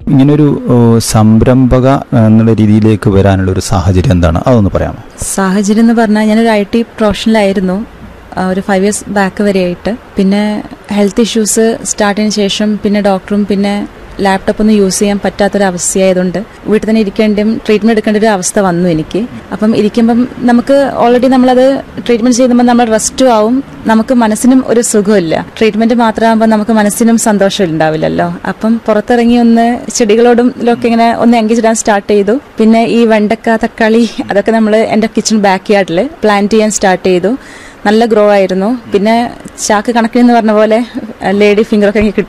ഇങ്ങനൊരു ഓ, സംരംഭക എന്നുള്ള രീതിയിലേക്ക് വരാനുള്ള ഒരു സാഹചര്യം എന്താണ് അതൊന്ന് പറയാമോ സാഹചര്യം എന്ന് പറഞ്ഞാൽ ഞാനൊരു ഐ ടി പ്രൊഫഷണലായിരുന്നു ആ, ഒരു ഫൈവ് ഇയേഴ്സ് ബാക്ക് വരെയായിട്ട് പിന്നെ ഹെൽത്ത് ഇഷ്യൂസ് സ്റ്റാർട്ടിന് ശേഷം പിന്നെ ഡോക്ടറും പിന്നെ ലാപ്ടോപ്പ് ഒന്നും യൂസ് ചെയ്യാൻ പറ്റാത്തൊരവസ്ഥയായതുകൊണ്ട് വീട്ടിൽ തന്നെ ഇരിക്കേണ്ടതും ട്രീറ്റ്മെന്റ് എടുക്കേണ്ട ഒരു അവസ്ഥ വന്നു എനിക്ക് അപ്പം ഇരിക്കുമ്പം നമുക്ക് ഓൾറെഡി നമ്മളത് ട്രീറ്റ്മെന്റ് ചെയ്യുമ്പോൾ നമ്മൾ റെസ്റ്റും ആവും നമുക്ക് മനസ്സിനും ഒരു സുഖമില്ല ട്രീറ്റ്മെന്റ് മാത്രമാകുമ്പോൾ നമുക്ക് മനസ്സിനും സന്തോഷം ഉണ്ടാവില്ലല്ലോ അപ്പം പുറത്തിറങ്ങി ഒന്ന് ചെടികളോടും ഇതിലൊക്കെ ഇങ്ങനെ ഒന്ന് എൻഗേജ് ഇടാൻ സ്റ്റാർട്ട് ചെയ്തു പിന്നെ ഈ വെണ്ടക്ക തക്കാളി അതൊക്കെ നമ്മൾ എൻ്റെ കിച്ചൺ ബാക്ക് യാർഡിൽ പ്ലാന്റ് ചെയ്യാൻ സ്റ്റാർട്ട് ചെയ്തു നല്ല ഗ്രോ ആയിരുന്നു പിന്നെ ചാക്ക് കണക്കിന് പറഞ്ഞ പോലെ ലേഡി ഫിംഗർ ഒക്കെ എനിക്ക് കിട്ടി